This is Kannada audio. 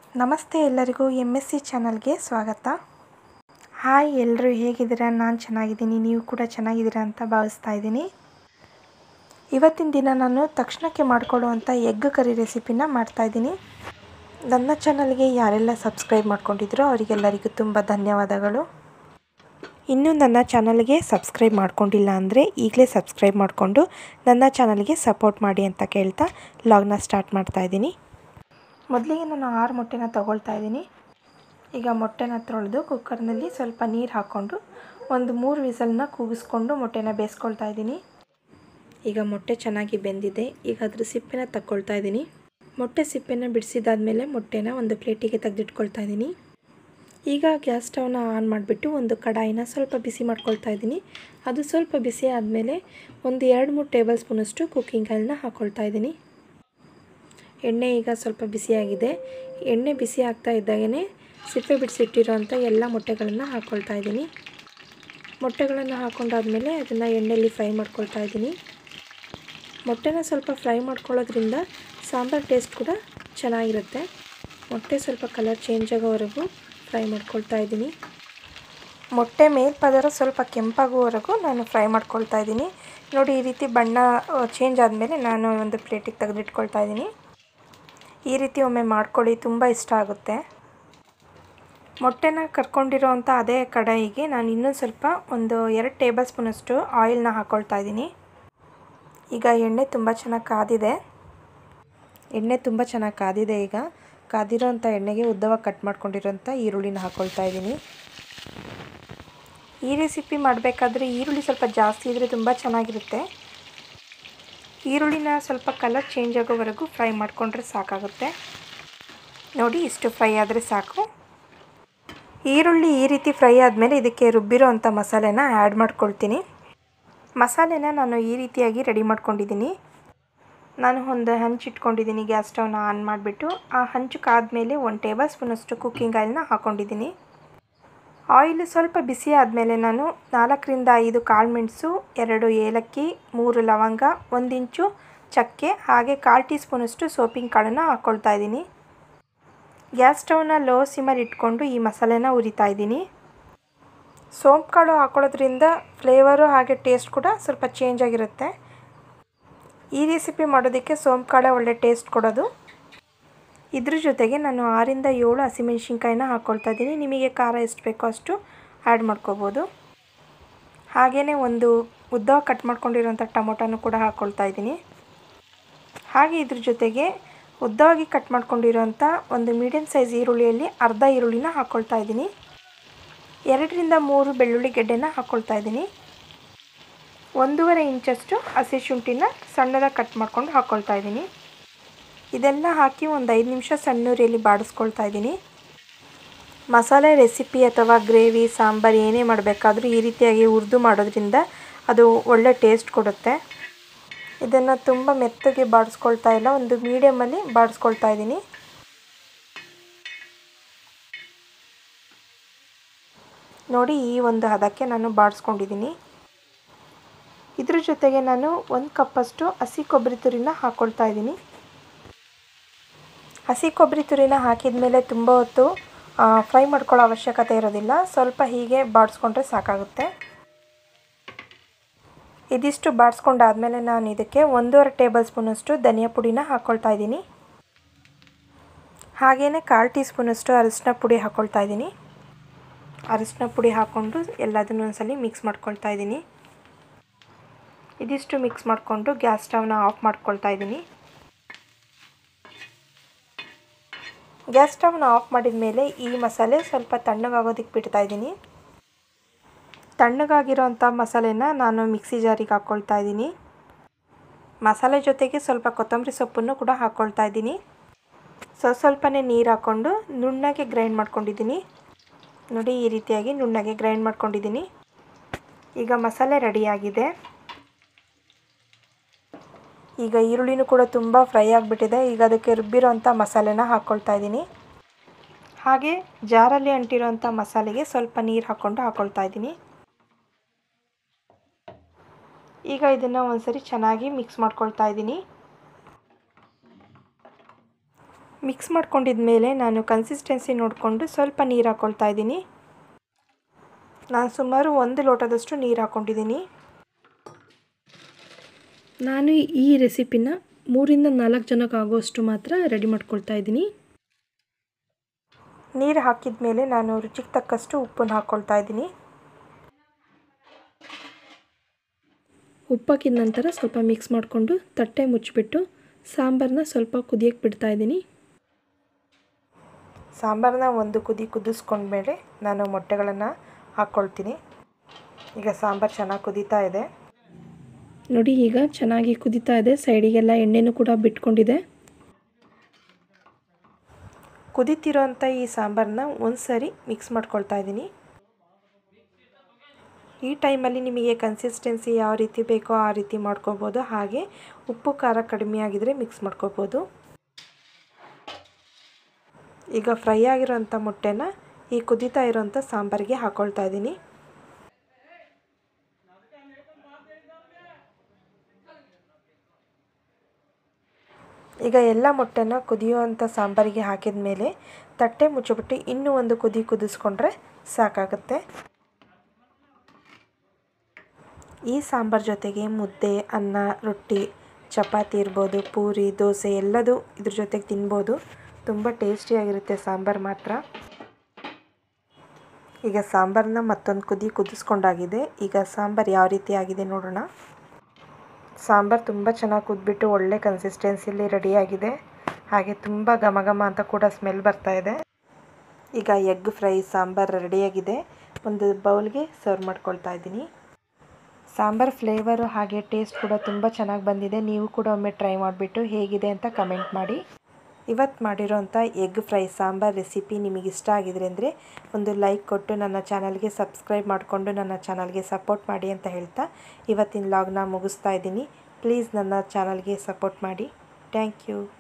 ನಮಸ್ತೆ ಎಲ್ಲರಿಗೂ ಎಮ್ ಎಸ್ ಸಿ ಚಾನಲ್ಗೆ ಸ್ವಾಗತ ಹಾಯ್ ಎಲ್ಲರೂ ಹೇಗಿದ್ದೀರಾ ನಾನು ಚೆನ್ನಾಗಿದ್ದೀನಿ ನೀವು ಕೂಡ ಚೆನ್ನಾಗಿದ್ದೀರಾ ಅಂತ ಭಾವಿಸ್ತಾ ಇದ್ದೀನಿ ಇವತ್ತಿನ ದಿನ ನಾನು ತಕ್ಷಣಕ್ಕೆ ಮಾಡಿಕೊಳ್ಳುವಂಥ ಎಗ್ ಕರಿ ರೆಸಿಪಿನ ಮಾಡ್ತಾಯಿದ್ದೀನಿ ನನ್ನ ಚಾನಲ್ಗೆ ಯಾರೆಲ್ಲ ಸಬ್ಸ್ಕ್ರೈಬ್ ಮಾಡ್ಕೊಂಡಿದ್ರೋ ಅವರಿಗೆಲ್ಲರಿಗೂ ತುಂಬ ಧನ್ಯವಾದಗಳು ಇನ್ನೂ ನನ್ನ ಚಾನಲ್ಗೆ ಸಬ್ಸ್ಕ್ರೈಬ್ ಮಾಡ್ಕೊಂಡಿಲ್ಲ ಅಂದರೆ ಈಗಲೇ ಸಬ್ಸ್ಕ್ರೈಬ್ ಮಾಡಿಕೊಂಡು ನನ್ನ ಚಾನಲ್ಗೆ ಸಪೋರ್ಟ್ ಮಾಡಿ ಅಂತ ಕೇಳ್ತಾ ಲಾಗ್ನ ಸ್ಟಾರ್ಟ್ ಮಾಡ್ತಾಯಿದ್ದೀನಿ ಮೊದಲಿಗೆ ನಾನು ಆರು ಮೊಟ್ಟೆನ ತಗೊಳ್ತಾ ಇದ್ದೀನಿ ಈಗ ಮೊಟ್ಟೆನ ತೊಳೆದು ಕುಕ್ಕರ್ನಲ್ಲಿ ಸ್ವಲ್ಪ ನೀರು ಹಾಕ್ಕೊಂಡು ಒಂದು ಮೂರು ವಿಸಲ್ನ ಕೂಗಿಸ್ಕೊಂಡು ಮೊಟ್ಟೆನ ಬೇಯಿಸ್ಕೊಳ್ತಾ ಇದ್ದೀನಿ ಈಗ ಮೊಟ್ಟೆ ಚೆನ್ನಾಗಿ ಬೆಂದಿದೆ ಈಗ ಅದ್ರ ಸಿಪ್ಪೆನ ತಗೊಳ್ತಾ ಇದ್ದೀನಿ ಮೊಟ್ಟೆ ಸಿಪ್ಪೆನ ಬಿಡಿಸಿದಾದ್ಮೇಲೆ ಮೊಟ್ಟೆನ ಒಂದು ಪ್ಲೇಟಿಗೆ ತೆಗೆದಿಟ್ಕೊಳ್ತಾ ಇದ್ದೀನಿ ಈಗ ಗ್ಯಾಸ್ ಸ್ಟವ್ನ ಆನ್ ಮಾಡಿಬಿಟ್ಟು ಒಂದು ಕಡಾಯಿನ ಸ್ವಲ್ಪ ಬಿಸಿ ಮಾಡ್ಕೊಳ್ತಾ ಇದ್ದೀನಿ ಅದು ಸ್ವಲ್ಪ ಬಿಸಿ ಆದಮೇಲೆ ಒಂದು ಎರಡು ಮೂರು ಟೇಬಲ್ ಸ್ಪೂನಷ್ಟು ಕುಕ್ಕಿಂಗ್ ಆಯಿಲ್ನ ಹಾಕ್ಕೊಳ್ತಾ ಇದ್ದೀನಿ ಎಣ್ಣೆ ಈಗ ಸ್ವಲ್ಪ ಬಿಸಿಯಾಗಿದೆ ಎಣ್ಣೆ ಬಿಸಿ ಆಗ್ತಾ ಇದ್ದಾಗೇ ಸಿಪ್ಪೆ ಬಿಡಿಸಿಟ್ಟಿರೋಂಥ ಎಲ್ಲ ಮೊಟ್ಟೆಗಳನ್ನು ಹಾಕ್ಕೊಳ್ತಾ ಇದ್ದೀನಿ ಮೊಟ್ಟೆಗಳನ್ನು ಹಾಕ್ಕೊಂಡಾದ್ಮೇಲೆ ಅದನ್ನು ಎಣ್ಣೆಯಲ್ಲಿ ಫ್ರೈ ಮಾಡ್ಕೊಳ್ತಾ ಇದ್ದೀನಿ ಮೊಟ್ಟೆನ ಸ್ವಲ್ಪ ಫ್ರೈ ಮಾಡ್ಕೊಳ್ಳೋದ್ರಿಂದ ಸಾಂಬಾರು ಟೇಸ್ಟ್ ಕೂಡ ಚೆನ್ನಾಗಿರುತ್ತೆ ಮೊಟ್ಟೆ ಸ್ವಲ್ಪ ಕಲರ್ ಚೇಂಜ್ ಆಗೋವರೆಗೂ ಫ್ರೈ ಮಾಡ್ಕೊಳ್ತಾ ಇದ್ದೀನಿ ಮೊಟ್ಟೆ ಮೇಲ್ಪದರ ಸ್ವಲ್ಪ ಕೆಂಪಾಗುವವರೆಗೂ ನಾನು ಫ್ರೈ ಮಾಡ್ಕೊಳ್ತಾ ಇದ್ದೀನಿ ನೋಡಿ ಈ ರೀತಿ ಬಣ್ಣ ಚೇಂಜ್ ಆದಮೇಲೆ ನಾನು ಒಂದು ಪ್ಲೇಟಿಗೆ ತೆಗೆದಿಟ್ಕೊಳ್ತಾ ಇದ್ದೀನಿ ಈ ರೀತಿ ಒಮ್ಮೆ ಮಾಡ್ಕೊಳ್ಳಿ ತುಂಬ ಇಷ್ಟ ಆಗುತ್ತೆ ಮೊಟ್ಟೆನ ಕರ್ಕೊಂಡಿರೋ ಅಂಥ ಅದೇ ಕಡಾಯಿಗೆ ನಾನು ಇನ್ನೂ ಸ್ವಲ್ಪ ಒಂದು ಎರಡು ಟೇಬಲ್ ಸ್ಪೂನಷ್ಟು ಆಯಿಲ್ನ ಹಾಕ್ಕೊಳ್ತಾ ಇದ್ದೀನಿ ಈಗ ಎಣ್ಣೆ ತುಂಬ ಚೆನ್ನಾಗಿ ಕಾದಿದೆ ಎಣ್ಣೆ ತುಂಬ ಚೆನ್ನಾಗಿ ಕಾದಿದೆ ಈಗ ಕಾದಿರೋಂಥ ಎಣ್ಣೆಗೆ ಉದ್ದವಾಗಿ ಕಟ್ ಮಾಡ್ಕೊಂಡಿರೋಂಥ ಈರುಳ್ಳಿನ ಹಾಕ್ಕೊಳ್ತಾ ಇದ್ದೀನಿ ಈ ರೆಸಿಪಿ ಮಾಡಬೇಕಾದ್ರೆ ಈರುಳ್ಳಿ ಸ್ವಲ್ಪ ಜಾಸ್ತಿ ಇದ್ದರೆ ತುಂಬ ಚೆನ್ನಾಗಿರುತ್ತೆ ಈರುಳ್ಳಿನ ಸ್ವಲ್ಪ ಕಲರ್ ಚೇಂಜ್ ಆಗೋವರೆಗೂ ಫ್ರೈ ಮಾಡಿಕೊಂಡ್ರೆ ಸಾಕಾಗುತ್ತೆ ನೋಡಿ ಇಷ್ಟು ಫ್ರೈ ಆದರೆ ಸಾಕು ಈರುಳ್ಳಿ ಈ ರೀತಿ ಫ್ರೈ ಆದಮೇಲೆ ಇದಕ್ಕೆ ರುಬ್ಬಿರೋ ಅಂಥ ಮಸಾಲೆನ ಆ್ಯಡ್ ಮಾಡ್ಕೊಳ್ತೀನಿ ಮಸಾಲೆನ ನಾನು ಈ ರೀತಿಯಾಗಿ ರೆಡಿ ಮಾಡ್ಕೊಂಡಿದ್ದೀನಿ ನಾನು ಒಂದು ಹಂಚು ಇಟ್ಕೊಂಡಿದ್ದೀನಿ ಗ್ಯಾಸ್ ಸ್ಟವ್ನ ಆನ್ ಮಾಡಿಬಿಟ್ಟು ಆ ಹಂಚು ಕಾದ್ಮೇಲೆ ಒಂದು ಟೇಬಲ್ ಸ್ಪೂನಷ್ಟು ಕುಕ್ಕಿಂಗ್ ಆಯಿಲ್ನ ಹಾಕ್ಕೊಂಡಿದ್ದೀನಿ ಆಯಿಲ್ ಸ್ವಲ್ಪ ಬಿಸಿ ಆದಮೇಲೆ ನಾನು ನಾಲ್ಕರಿಂದ ಐದು ಕಾಳುಮೆಣಸು ಎರಡು ಏಲಕ್ಕಿ ಮೂರು ಲವಂಗ ಒಂದು ಇಂಚು ಚಕ್ಕೆ ಹಾಗೆ ಕಾಲು ಟೀ ಸ್ಪೂನಷ್ಟು ಸೋಪಿಂಗ್ ಕಾಳನ್ನು ಹಾಕ್ಕೊಳ್ತಾ ಇದ್ದೀನಿ ಗ್ಯಾಸ್ ಸ್ಟವ್ನ ಲೋ ಸಿಮಲ್ಲಿ ಇಟ್ಕೊಂಡು ಈ ಮಸಾಲೆನ ಉರಿತಾ ಇದ್ದೀನಿ ಸೋಂಪು ಕಾಳು ಹಾಕೊಳ್ಳೋದ್ರಿಂದ ಫ್ಲೇವರು ಹಾಗೆ ಟೇಸ್ಟ್ ಕೂಡ ಸ್ವಲ್ಪ ಚೇಂಜ್ ಆಗಿರುತ್ತೆ ಈ ರೆಸಿಪಿ ಮಾಡೋದಕ್ಕೆ ಸೋಂಪು ಕಾಳೆ ಒಳ್ಳೆ ಟೇಸ್ಟ್ ಕೊಡೋದು ಇದ್ರ ಜೊತೆಗೆ ನಾನು ಆರಿಂದ ಏಳು ಹಸಿಮೆಣ್ಸಿನ್ಕಾಯಿನ ಹಾಕ್ಕೊಳ್ತಾ ಇದ್ದೀನಿ ನಿಮಗೆ ಖಾರ ಎಷ್ಟು ಬೇಕೋ ಅಷ್ಟು ಆ್ಯಡ್ ಮಾಡ್ಕೋಬೋದು ಹಾಗೆಯೇ ಒಂದು ಉದ್ದವಾಗಿ ಕಟ್ ಮಾಡ್ಕೊಂಡಿರೋಂಥ ಟೊಮೊಟೊನೂ ಕೂಡ ಹಾಕ್ಕೊಳ್ತಾ ಇದ್ದೀನಿ ಹಾಗೆ ಇದ್ರ ಜೊತೆಗೆ ಉದ್ದವಾಗಿ ಕಟ್ ಮಾಡ್ಕೊಂಡಿರೋಂಥ ಒಂದು ಮೀಡಿಯಮ್ ಸೈಜ್ ಈರುಳ್ಳಿಯಲ್ಲಿ ಅರ್ಧ ಈರುಳ್ಳಿನ ಹಾಕ್ಕೊಳ್ತಾ ಇದ್ದೀನಿ ಎರಡರಿಂದ ಮೂರು ಬೆಳ್ಳುಳ್ಳಿ ಗೆಡ್ಡೆನ ಹಾಕ್ಕೊಳ್ತಾ ಇದ್ದೀನಿ ಒಂದೂವರೆ ಇಂಚಷ್ಟು ಹಸಿ ಶುಂಠಿನ ಸಣ್ಣದಾಗಿ ಕಟ್ ಮಾಡ್ಕೊಂಡು ಹಾಕ್ಕೊಳ್ತಾ ಇದ್ದೀನಿ ಇದೆಲ್ಲ ಹಾಕಿ ಒಂದು ಐದು ನಿಮಿಷ ಸಣ್ಣೂರಿಯಲ್ಲಿ ಬಾಡಿಸ್ಕೊಳ್ತಾ ಇದ್ದೀನಿ ಮಸಾಲೆ ರೆಸಿಪಿ ಅಥವಾ ಗ್ರೇವಿ ಸಾಂಬಾರು ಏನೇ ಮಾಡಬೇಕಾದ್ರೂ ಈ ರೀತಿಯಾಗಿ ಹುರಿದು ಮಾಡೋದ್ರಿಂದ ಅದು ಒಳ್ಳೆ ಟೇಸ್ಟ್ ಕೊಡುತ್ತೆ ಇದನ್ನು ತುಂಬ ಮೆತ್ತಗೆ ಬಾಡಿಸ್ಕೊಳ್ತಾ ಇಲ್ಲ ಒಂದು ಮೀಡಿಯಮಲ್ಲಿ ಬಾಡಿಸ್ಕೊಳ್ತಾ ಇದ್ದೀನಿ ನೋಡಿ ಈ ಒಂದು ಹದಕ್ಕೆ ನಾನು ಬಾಡಿಸ್ಕೊಂಡಿದ್ದೀನಿ ಇದ್ರ ಜೊತೆಗೆ ನಾನು ಒಂದು ಕಪ್ಪಷ್ಟು ಹಸಿ ಕೊಬ್ಬರಿ ತುರಿನ ಹಾಕ್ಕೊಳ್ತಾ ಇದ್ದೀನಿ ಹಸಿ ಕೊಬ್ಬರಿ ತುರಿನ ಹಾಕಿದ ಮೇಲೆ ತುಂಬ ಹೊತ್ತು ಫ್ರೈ ಮಾಡ್ಕೊಳ್ಳೋ ಅವಶ್ಯಕತೆ ಇರೋದಿಲ್ಲ ಸ್ವಲ್ಪ ಹೀಗೆ ಬಾಡಿಸ್ಕೊಂಡ್ರೆ ಸಾಕಾಗುತ್ತೆ ಇದಿಷ್ಟು ಬಾಡಿಸ್ಕೊಂಡಾದಮೇಲೆ ನಾನು ಇದಕ್ಕೆ ಒಂದೂವರೆ ಟೇಬಲ್ ಸ್ಪೂನಷ್ಟು ಧನಿಯಾ ಪುಡಿನ ಹಾಕ್ಕೊಳ್ತಾ ಇದ್ದೀನಿ ಹಾಗೆಯೇ ಕಾಲು ಟೀ ಸ್ಪೂನಷ್ಟು ಅರಿಶಿನ ಪುಡಿ ಹಾಕ್ಕೊಳ್ತಾ ಇದ್ದೀನಿ ಅರಿಶಿನ ಪುಡಿ ಹಾಕ್ಕೊಂಡು ಎಲ್ಲದನ್ನೂ ಒಂದ್ಸಲಿ ಮಿಕ್ಸ್ ಮಾಡ್ಕೊಳ್ತಾ ಇದ್ದೀನಿ ಇದಿಷ್ಟು ಮಿಕ್ಸ್ ಮಾಡಿಕೊಂಡು ಗ್ಯಾಸ್ ಸ್ಟವ್ನ ಆಫ್ ಮಾಡ್ಕೊಳ್ತಾ ಇದ್ದೀನಿ ಗ್ಯಾಸ್ ಸ್ಟವ್ನ ಆಫ್ ಮಾಡಿದ ಮೇಲೆ ಈ ಮಸಾಲೆ ಸ್ವಲ್ಪ ತಣ್ಣಗಾಗೋದಕ್ಕೆ ಬಿಡ್ತಾ ಇದ್ದೀನಿ ತಣ್ಣಗಾಗಿರೋಂಥ ಮಸಾಲೆನ ನಾನು ಮಿಕ್ಸಿ ಜಾರಿಗೆ ಹಾಕ್ಕೊಳ್ತಾ ಇದ್ದೀನಿ ಮಸಾಲೆ ಜೊತೆಗೆ ಸ್ವಲ್ಪ ಕೊತ್ತಂಬರಿ ಸೊಪ್ಪನ್ನು ಕೂಡ ಹಾಕ್ಕೊಳ್ತಾ ಇದ್ದೀನಿ ಸ್ವಲ್ಪ ಸ್ವಲ್ಪನೇ ನೀರು ಹಾಕ್ಕೊಂಡು ನುಣ್ಣಗೆ ಗ್ರೈಂಡ್ ಮಾಡ್ಕೊಂಡಿದ್ದೀನಿ ನೋಡಿ ಈ ರೀತಿಯಾಗಿ ನುಣ್ಣಗೆ ಗ್ರೈಂಡ್ ಮಾಡ್ಕೊಂಡಿದ್ದೀನಿ ಈಗ ಮಸಾಲೆ ರೆಡಿಯಾಗಿದೆ ಈಗ ಈರುಳ್ಳಿನೂ ಕೂಡ ತುಂಬ ಫ್ರೈ ಆಗಿಬಿಟ್ಟಿದೆ ಈಗ ಅದಕ್ಕೆ ರುಬ್ಬಿರೋಂಥ ಮಸಾಲೆನ ಹಾಕ್ಕೊಳ್ತಾ ಇದ್ದೀನಿ ಹಾಗೆ ಜಾರಲ್ಲಿ ಅಂಟಿರೋಂಥ ಮಸಾಲೆಗೆ ಸ್ವಲ್ಪ ನೀರು ಹಾಕ್ಕೊಂಡು ಹಾಕ್ಕೊಳ್ತಾ ಇದ್ದೀನಿ ಈಗ ಇದನ್ನು ಒಂದ್ಸರಿ ಚೆನ್ನಾಗಿ ಮಿಕ್ಸ್ ಮಾಡ್ಕೊಳ್ತಾ ಇದ್ದೀನಿ ಮಿಕ್ಸ್ ಮಾಡ್ಕೊಂಡಿದ ಮೇಲೆ ನಾನು ಕನ್ಸಿಸ್ಟೆನ್ಸಿ ನೋಡಿಕೊಂಡು ಸ್ವಲ್ಪ ನೀರು ಹಾಕ್ಕೊಳ್ತಾ ಇದ್ದೀನಿ ನಾನು ಸುಮಾರು ಒಂದು ಲೋಟದಷ್ಟು ನೀರು ಹಾಕ್ಕೊಂಡಿದ್ದೀನಿ ನಾನು ಈ ರೆಸಿಪಿನ ಮೂರಿಂದ ನಾಲ್ಕು ಜನಕ್ಕೆ ಆಗೋಷ್ಟು ಮಾತ್ರ ರೆಡಿ ಮಾಡ್ಕೊಳ್ತಾ ಇದ್ದೀನಿ ನೀರು ಹಾಕಿದ ಮೇಲೆ ನಾನು ರುಚಿಗೆ ತಕ್ಕಷ್ಟು ಉಪ್ಪನ್ನು ಹಾಕ್ಕೊಳ್ತಾ ಇದ್ದೀನಿ ಉಪ್ಪು ಹಾಕಿದ ನಂತರ ಸ್ವಲ್ಪ ಮಿಕ್ಸ್ ಮಾಡಿಕೊಂಡು ತಟ್ಟೆ ಮುಚ್ಚಿಬಿಟ್ಟು ಸಾಂಬಾರನ್ನ ಸ್ವಲ್ಪ ಕುದಿಯಕ್ಕೆ ಬಿಡ್ತಾ ಇದ್ದೀನಿ ಸಾಂಬಾರನ್ನ ಒಂದು ಕುದಿ ಕುದಿಸ್ಕೊಂಡ್ಮೇಲೆ ನಾನು ಮೊಟ್ಟೆಗಳನ್ನು ಹಾಕ್ಕೊಳ್ತೀನಿ ಈಗ ಸಾಂಬಾರು ಚೆನ್ನಾಗಿ ಕುದೀತಾ ಇದೆ ನೋಡಿ ಈಗ ಚೆನ್ನಾಗಿ ಕುದೀತಾ ಇದೆ ಸೈಡಿಗೆಲ್ಲ ಎಣ್ಣೆನೂ ಕೂಡ ಬಿಟ್ಕೊಂಡಿದೆ ಕುದೀತಿರೋ ಅಂಥ ಈ ಸಾಂಬಾರನ್ನ ಒಂದು ಸರಿ ಮಿಕ್ಸ್ ಮಾಡ್ಕೊಳ್ತಾ ಇದ್ದೀನಿ ಈ ಟೈಮಲ್ಲಿ ನಿಮಗೆ ಕನ್ಸಿಸ್ಟೆನ್ಸಿ ಯಾವ ರೀತಿ ಬೇಕೋ ಆ ರೀತಿ ಮಾಡ್ಕೋಬೋದು ಹಾಗೆ ಉಪ್ಪು ಖಾರ ಕಡಿಮೆ ಆಗಿದ್ರೆ ಮಿಕ್ಸ್ ಮಾಡ್ಕೋಬೋದು ಈಗ ಫ್ರೈ ಆಗಿರೋಂಥ ಮೊಟ್ಟೆನ ಈ ಕುದೀತಾ ಇರೋಂಥ ಸಾಂಬಾರಿಗೆ ಹಾಕ್ಕೊಳ್ತಾ ಇದ್ದೀನಿ ಈಗ ಎಲ್ಲ ಮೊಟ್ಟೆನ ಕುದಿಯುವಂಥ ಸಾಂಬಾರಿಗೆ ಹಾಕಿದ ಮೇಲೆ ತಟ್ಟೆ ಮುಚ್ಚಿಬಿಟ್ಟು ಇನ್ನೂ ಒಂದು ಕುದಿ ಕುದಿಸ್ಕೊಂಡ್ರೆ ಸಾಕಾಗುತ್ತೆ ಈ ಸಾಂಬಾರು ಜೊತೆಗೆ ಮುದ್ದೆ ಅನ್ನ ರೊಟ್ಟಿ ಚಪಾತಿ ಇರ್ಬೋದು ಪೂರಿ ದೋಸೆ ಎಲ್ಲದೂ ಇದ್ರ ಜೊತೆಗೆ ತಿನ್ಬೋದು ತುಂಬ ಟೇಸ್ಟಿಯಾಗಿರುತ್ತೆ ಸಾಂಬಾರು ಮಾತ್ರ ಈಗ ಸಾಂಬಾರನ್ನ ಮತ್ತೊಂದು ಕುದಿ ಕುದಿಸ್ಕೊಂಡಾಗಿದೆ ಈಗ ಸಾಂಬಾರು ಯಾವ ರೀತಿ ಆಗಿದೆ ನೋಡೋಣ ಸಾಂಬಾರು ತುಂಬ ಚೆನ್ನಾಗಿ ಕುದ್ಬಿಟ್ಟು ಒಳ್ಳೆ ಕನ್ಸಿಸ್ಟೆನ್ಸಿಲಿ ರೆಡಿಯಾಗಿದೆ ಹಾಗೆ ತುಂಬ ಘಮ ಘಮ ಅಂತ ಕೂಡ ಸ್ಮೆಲ್ ಬರ್ತಾ ಇದೆ ಈಗ ಎಗ್ ಫ್ರೈ ಸಾಂಬಾರು ರೆಡಿಯಾಗಿದೆ ಒಂದು ಬೌಲ್ಗೆ ಸರ್ವ್ ಮಾಡ್ಕೊಳ್ತಾ ಇದ್ದೀನಿ ಸಾಂಬಾರು ಫ್ಲೇವರು ಹಾಗೆ ಟೇಸ್ಟ್ ಕೂಡ ತುಂಬ ಚೆನ್ನಾಗಿ ಬಂದಿದೆ ನೀವು ಕೂಡ ಒಮ್ಮೆ ಟ್ರೈ ಮಾಡಿಬಿಟ್ಟು ಹೇಗಿದೆ ಅಂತ ಕಮೆಂಟ್ ಮಾಡಿ ಇವತ್ತು ಮಾಡಿರೋಂಥ ಎಗ್ ಫ್ರೈ ಸಾಂಬಾರ್ ರೆಸಿಪಿ ನಿಮಗೆ ಇಷ್ಟ ಆಗಿದ್ರೆ ಅಂದರೆ ಒಂದು ಲೈಕ್ ಕೊಟ್ಟು ನನ್ನ ಚಾನಲ್ಗೆ ಸಬ್ಸ್ಕ್ರೈಬ್ ಮಾಡಿಕೊಂಡು ನನ್ನ ಚಾನಲ್ಗೆ ಸಪೋರ್ಟ್ ಮಾಡಿ ಅಂತ ಹೇಳ್ತಾ ಇವತ್ತಿನ ಲಾಗ್ನ ಮುಗಿಸ್ತಾ ಇದ್ದೀನಿ ಪ್ಲೀಸ್ ನನ್ನ ಚಾನಲ್ಗೆ ಸಪೋರ್ಟ್ ಮಾಡಿ ಥ್ಯಾಂಕ್ ಯು